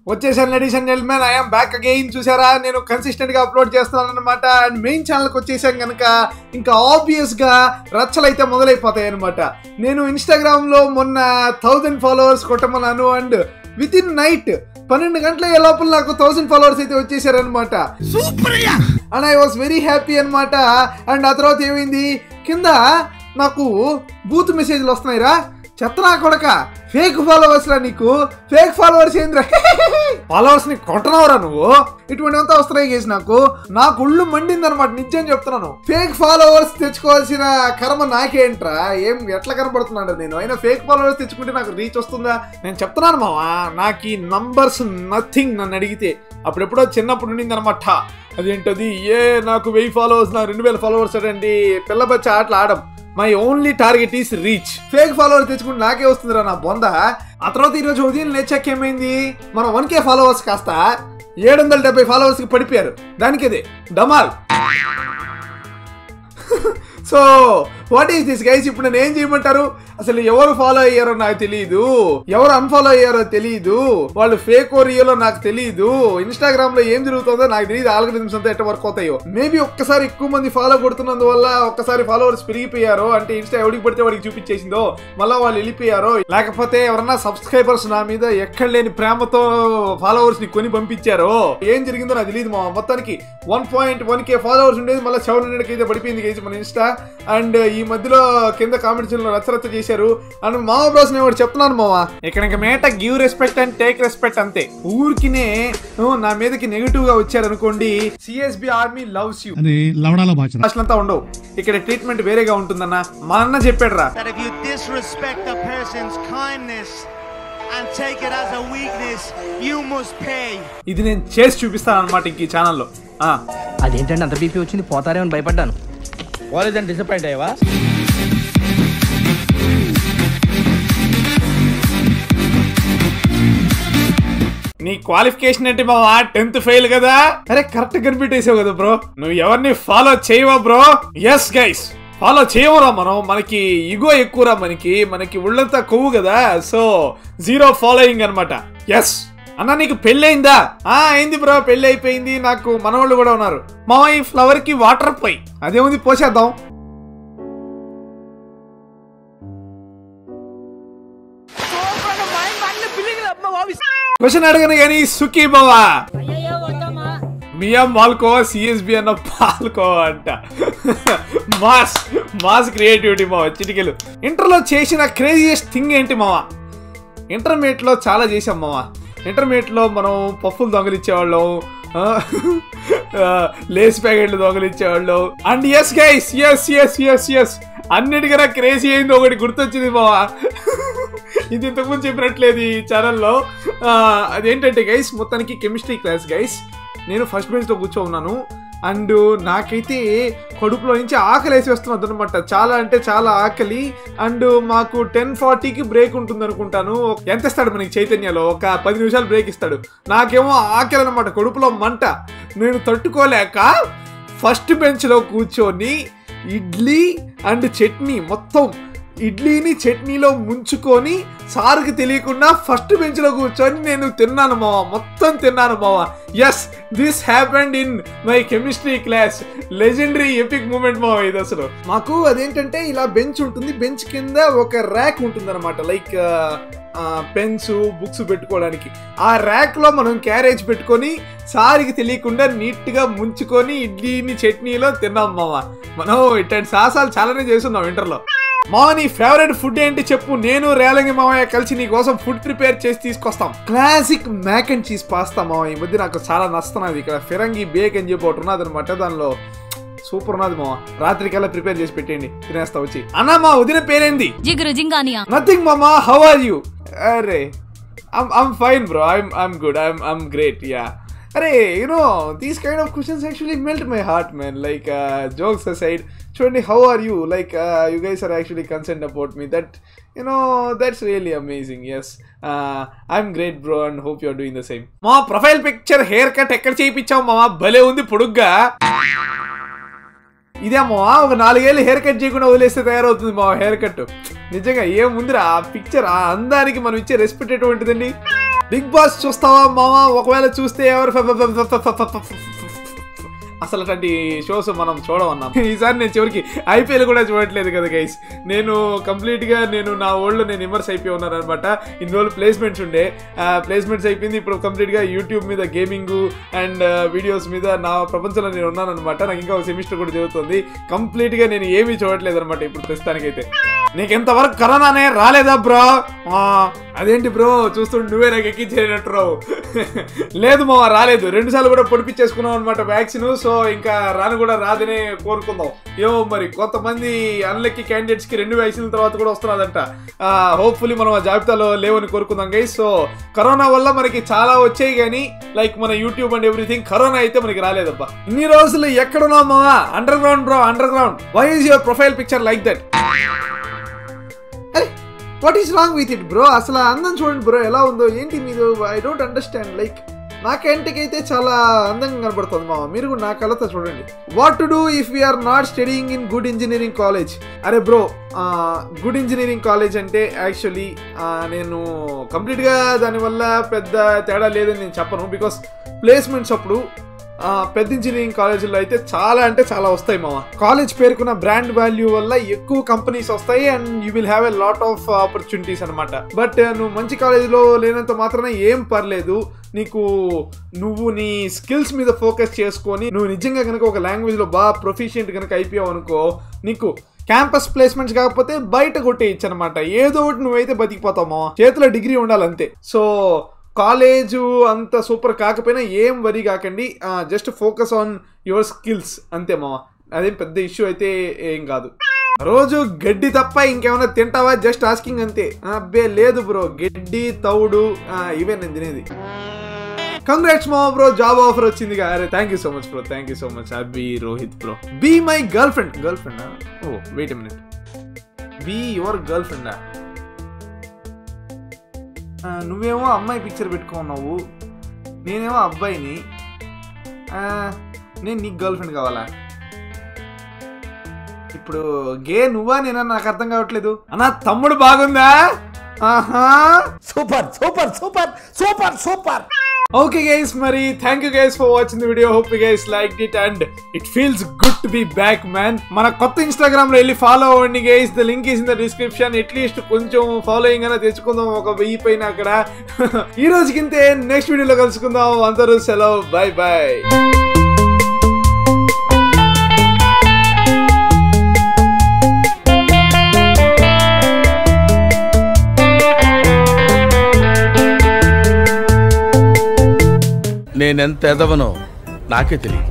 వచ్చేసాను ladies and gentlemen I'm back again చూసారా నేను కన్సిస్టెంట్ గా అప్లోడ్ చేస్తున్నాను అనమాట అండ్ మెయిన్ ఛానల్కి వచ్చేసాం కనుక ఇంకా ఆబ్వియస్ గా రచ్చలు అయితే మొదలైపోతాయి అనమాట నేను ఇన్స్టాగ్రామ్ లో మొన్న థౌజండ్ ఫాలోవర్స్ కొట్టమన్నాను అండ్ విత్ ఇన్ నైట్ పన్నెండు గంటల ఏ లోపల నాకు థౌసండ్ ఫాలోవర్స్ అయితే వచ్చేసారనమాట and I was very happy అనమాట అండ్ ఆ తర్వాత ఏమైంది కింద నాకు బూత్ మెసేజ్లు వస్తున్నాయిరా చెత్తనా కొడక ఫేక్ ఫాలోవర్స్ రా నీకు ఫేక్ ఫాలోవర్స్ ఏంద్రా ఫాలోవర్స్ ని కొట్టనవరా నువ్వు ఇటువంటి అంతా వస్తున్నాయి కేసు నాకు నాకు ఒళ్ళు మండింది అనమాట నిజం చెప్తున్నాను ఫేక్ ఫాలోవర్స్ తెచ్చుకోవాల్సిన కర్మ నాకేంట్రా ఏం ఎట్లా కనబడుతున్నాడు నేను అయినా ఫేక్ ఫాలోవర్స్ తెచ్చుకుంటే నాకు రీచ్ వస్తుందా నేను చెప్తున్నాను మావా నాకు ఈ నంబర్స్ నథింగ్ నన్ను అడిగితే అప్పుడెప్పుడో చిన్నప్పుడు ఉండింది అనమాట అదేంటది ఏ నాకు వెయ్యి ఫాలోవర్స్ నా రెండు వేల ఫాలోవర్స్ అండి పిల్ల బచ్చ ఆటలు ఆడం my only target is reach fake follower తెచ్చుకుంటే నాకే వస్తుందిరా నా బొంద ఆ తర్వాత ఈరోజు ఉదయం లేచాక ఏమైంది మన వన్ కే ఫాలోవర్స్ కాస్త ఏడు వందల డెబ్బై ఫాలోవర్స్ కి పడిపోయారు దానికి అదే డమాల్ so what is this guys ఇప్పుడు నేను ఏం చేయమంటారు అసలు ఎవరు ఫాలో అయ్యారో నాకు తెలియదు ఎవరు అన్ఫాలో అయ్యారో తెలియదు వాళ్ళు ఫేక్ రియలో నాకు తెలియదు ఇన్స్టాగ్రామ్ లో ఏం జరుగుతుందో నాకు తెలియదు ఆల్గరిథమ్స్ అంతా ఎట్ట వర్క్ అవుతాయో మేబీ ఒక్కసారి ఎక్కువ మంది ఫాలో కొడుతున్నందువల్ల ఒక్కసారి ఫాలోవర్స్ పెరిగిపోయారో అంటే ఇన్స్టా ఎవరికి పడితే వాడికి చూపించేసిందో మళ్ళీ వాళ్ళు వెళ్ళిపోయారో లేకపోతే ఎవరన్నా సబ్స్క్రైబర్స్ నా మీద ఎక్కడ లేని ప్రేమతో ఫాలోవర్స్ ని కొని పంపించారో ఏం జరిగిందో నాకు తెలియదు మా మొత్తానికి one point one K followers ఉండేది మళ్ళీ సెవెన్ హండ్రెడ్ కి అయితే పడిపోయింది గైస్ మన ఇన్స్టా అండ్ ఈ మధ్యలో కింద కామెంట్స్ లో రచ్చరచ్చ చేశారు అండ్ మామ బ్రోస్ నేను ఒకటి చెప్తున్నాను మామ ఇక్కడ ఇంకా mate give respect and take respect అంతే ఊరికినే ఊ, నా మీదకి నెగిటివ్ గా వచ్చారనుకోండి సిఎస్బి ఆర్మీ లవ్స్ యూ అది లవడాల భాష భాషలంతా ఉండవు ఇక్కడ ట్రీట్మెంట్ వేరేగా ఉంటుందన్న మా అన్న చెప్పాడు రా that if you disrespect a person's kindness and take it as a weakness, you must pay. ఇది నేను చేసి చూపిస్తాను అనమాట ఇంక ఈ ఛానల్లో ఆ. అదేంటంటే అంత బీపీ వచ్చింది పోతారేమని భయపడ్డాను కాలేజ్ డిసప్పాయింట్ అయ్యావా నీ క్వాలిఫికేషన్ ఏంటి బావా టెన్త్ ఫెయిల్ కదా అరే కరెక్ట్ కనిపెట్టేసావు కదా బ్రో నువ్వు ఎవరిని ఫాలో చేయవా బ్రో ఎస్ గైస్ ఫాలో చేయవురా మనం మనకి ఇగో ఎక్కువరా మనకి మనకి ఒళ్ళంతా కొవ్వు కదా సో జీరో ఫాలోయింగ్ అన్నమాట ఎస్ అన్న నీకు పెళ్ళయిందా ఆ అయింది బ్రో పెళ్ళి అయిపోయింది నాకు మనవాళ్ళు కూడా ఉన్నారు మా ఈ ఫ్లవర్ కి వాటర్ పోయి అదేముంది పోసేద్దాం క్వశ్చన్ అడగను కానీ సుఖీ బావా మియా మాల్కోవా సిఎస్బి అన్న పాల్కోవా అంట మాస్ మాస్ క్రియేటివిటీ మావా చిటికెలు ఇంటర్లో చేసిన క్రేజియస్ట్ థింగ్ ఏంటి మావా ఇంటర్మీడియట్ లో చాలా చేసాం మావా ఇంటర్మీడియట్ లో మనం పఫ్ఫులు దొంగలిచ్చేవాళ్ళం ఆ, ఆ, లేస్ ప్యాకెట్లు దొంగలిచ్చేవాళ్ళం and yes guys yes yes yes yes అన్నిటికన్నా క్రేజీ అయింది ఒకటి గుర్తొచ్చింది మావా ఇది ఇంతకుముందు చెప్పినట్లేదు ఈ ఛానల్లో అదేంటంటే గైస్ మొత్తానికి కెమిస్ట్రీ క్లాస్ గైస్ నేను ఫస్ట్ బెంచ్లో కూర్చో ఉన్నాను అండ్ నాకైతే కడుపులో నుంచి ఆకలి వేసేస్తున్నది అనమాట చాలా అంటే చాలా ఆకలి అండ్ మాకు టెన్ ఫార్టీకి బ్రేక్ ఉంటుంది అనుకుంటాను ఎంత ఇస్తాడు మనకి చైతన్యలో ఒక పది నిమిషాలు బ్రేక్ ఇస్తాడు నాకేమో ఆకలి అనమాట కడుపులో మంట నేను తట్టుకోలేక ఫస్ట్ బెంచ్లో కూర్చొని ఇడ్లీ అండ్ చట్నీ మొత్తం ఇడ్లీని చట్నీలో ముంచుకొని సార్కి తెలియకుండా ఫస్ట్ బెంచ్లో కూర్చొని నేను తిన్నాను మావా మొత్తం తిన్నాను మావా yes this happened in my chemistry class legendary epic moment మావా ఇది అసలు మాకు అదేంటంటే ఇలా బెంచ్ ఉంటుంది బెంచ్ కింద ఒక ర్యాక్ ఉంటుంది అనమాట లైక్ పెన్స్ బుక్స్ పెట్టుకోవడానికి ఆ ర్యాక్ లో మనం క్యారేజ్ పెట్టుకొని సారికి తెలియకుండా నీట్ గా ముంచుకొని ఇడ్లీని చట్నీలో తిన్నాం మామ మనం ఇట్లాంటి సాహసాలు చాలానే చేస్తున్నాం వింటర్లో మా నీ ఫేవరెట్ ఫుడ్ ఏంటి చెప్పు నేను రేలంగి మామయ్య కలిసి నీ కోసం ఫుడ్ ప్రిపేర్ చేసి తీసుకొస్తాం classic mac and cheese pasta మామ ఈ మధ్య నాకు చాలా నస్తున్నది ఇక్కడ ఫిరంగి బేక్ అని చెప్పి ఒకటి ఉన్నది అనమాట దానిలో సూపర్ ఉన్నది మామ రాత్రికల్లా ప్రిపేర్ చేసి పెట్టండి తినేస్తా వచ్చి అన్న మా వదిన పేరేంది జిగురు జింగానియా Nothing, Mama. How are you? Array. I'm I'm fine, bro. I'm I'm good. I'm I'm great. Yeah. Array, you know, these kind of questions actually melt my heart, man. Like uh, jokes aside, Chudni, how are you? Like uh, you guys are actually concerned about me. That you know, that's really amazing. Yes. Uh, I'm great, bro, and hope you're doing the same. మా profile picture haircut ఎక్కడ చేయించావు మామ భలే ఉంది పొడుగ్గా ఇదే మావా ఒక నాలుగేళ్ళు హెయిర్ కట్ చేయకుండా వదిలేస్తే తయారవుతుంది మా హెయిర్ కట్ నిజంగా ఏముందిరా ఆ పిక్చర్ ఆ అందానికి మనం ఇచ్చే రెస్పెక్ట్ ఎటువంటిదండి బిగ్ బాస్ చూస్తావా మావా ఒకవేళ చూస్తే ఎవరు ఫ- ఫ- ఫ- ఫ- ఫ- ఫ- ఫ- ఫ- అసలు అట్లాంటి షోస్ మనం చూడమన్నాం ఈసారి నేను చివరికి ఐపీఎల్ కూడా చూడట్లేదు కదా గైస్ నేను కంప్లీట్గా నేను నా ఓల్డ్లో నేను ఇమర్స్ అయిపోయి ఉన్నాను అనమాట ఇన్ని రోజులు ప్లేస్మెంట్స్ ఉండే ప్లేస్మెంట్స్ అయిపోయింది ఇప్పుడు కంప్లీట్గా యూట్యూబ్ మీద గేమింగ్ అండ్ వీడియోస్ మీద నా ప్రపంచంలో నేను ఉన్నాను అనమాట నాకు ఇంకా ఒక సెమిస్టర్ కూడా జరుగుతుంది కంప్లీట్గా నేను ఏమీ చూడట్లేదు అనమాట ఇప్పుడు ప్రస్తుతానికైతే నీకు ఎంతవరకు కరోనానే రాలేదా బ్రో అదేంటి బ్రో చూస్తుంటే నువ్వే నాకు ఎక్కించేటట్టు రావు లేదు మావా రాలేదు రెండు సార్లు కూడా పొడిపించేసుకున్నాం అనమాట వ్యాక్సిన్ సో ఇంకా రాను కూడా రాదనే కోరుకుందాం ఏమో మరి కొంతమంది అన్లక్కీ క్యాండిడేట్స్ కి రెండు వ్యాక్సిన్ తర్వాత కూడా వస్తున్నదంట హోప్ఫుల్లీ మనం ఆ జాబితాలో లేవని కోరుకుందాం గైస్ సో కరోనా వల్ల మనకి చాలా వచ్చాయి కానీ లైక్ మన యూట్యూబ్ అండ్ ఎవ్రీథింగ్ కరోనా అయితే మనకి రాలేదబ్బా ఇన్ని రోజులు ఎక్కడున్నావు మావా underground bro underground why is your profile picture like that అరే what is wrong with it bro అసలు ఆ అందం చూడండి బ్రో ఎలా ఉందో ఏంటి మీరు ఐ డోంట్ అండర్స్టాండ్ లైక్ నా కంటికి అయితే చాలా అందంగా కనబడుతుంది మామ మీరు కూడా నా కళ్ళతో చూడండి what to do if we're not studying in good engineering college అరే బ్రో గుడ్ ఇంజనీరింగ్ కాలేజ్ అంటే యాక్చువల్లీ నేను కంప్లీట్గా దానివల్ల పెద్ద తేడా లేదని నేను చెప్పను బికాస్ ప్లేస్మెంట్స్ అప్పుడు ఆ, పెద్ద ఇంజనీరింగ్ కాలేజీలో అయితే చాలా అంటే చాలా వస్తాయి మామ కాలేజ్ పేరుకున్న బ్రాండ్ వాల్యూ వల్ల ఎక్కువ కంపెనీస్ వస్తాయి and you will have a lot of opportunities అనమాట బట్ నువ్వు మంచి కాలేజీలో లేనంత మాత్రాన ఏం పర్లేదు నీకు నువ్వు నీ స్కిల్స్ మీద ఫోకస్ చేసుకొని నువ్వు నిజంగా కనుక ఒక లాంగ్వేజ్లో బాగా ప్రొఫిషియెంట్ కనుక అయిపోయావు అనుకో నీకు క్యాంపస్ ప్లేస్మెంట్స్ కాకపోతే బయట కొట్టేయచ్చు అనమాట ఏదో ఒకటి నువ్వైతే బతికిపోతావు మామ చేతిలో డిగ్రీ ఉండాలంతే సో కాలేజు అంత సూపర్ కాకపోయినా ఏం వరి కాకండి just focus on your skills అంతే మామ అదేం పెద్ద ఇష్యూ అయితే ఏం కాదు రోజు గడ్డి తప్ప ఇంకేమైనా తింటావా జస్ట్ ఆస్కింగ్ అంతే అబ్బే లేదు బ్రో గడ్డి తౌడు ఆ, ఇవే నేను తినేది కంగ్రాట్స్ మా బ్రో జాబ్ ఆఫర్ వచ్చింది అరే thank you so much bro thank you so much అబ్బి Rohit bro be my girlfriend girlfriend oh wait minute be your girl ఫ్రెండా నువ్వేమో అమ్మాయి పిక్చర్ పెట్టుకున్నావు నేనేమో అబ్బాయిని ఆ, నేను నీకు గర్ల్ ఫ్రెండ్ కావాలా ఇప్పుడు గే నువ్వా నేనా నాకు అర్థం కావట్లేదు అన్నా తమ్ముడు బాగుందా ఆహా super super super super super okay guys మరి thank you guys for watching the video hope guys like it and it feels good to be back man మన కొత్త ఇన్స్టాగ్రామ్ లో వెళ్ళి ఫాలో అవ్వండి guys the link is in the description at least కొంచెం following అయినా తెచ్చుకుందాం ఒక వెయ్యి పైన అక్కడ ఈ రోజుకింతే నెక్స్ట్ వీడియోలో కలుసుకుందాం అందరూ సెలవు బాయ్ బాయ్ నేనెంత ఎదవనో నాకే తెలియదు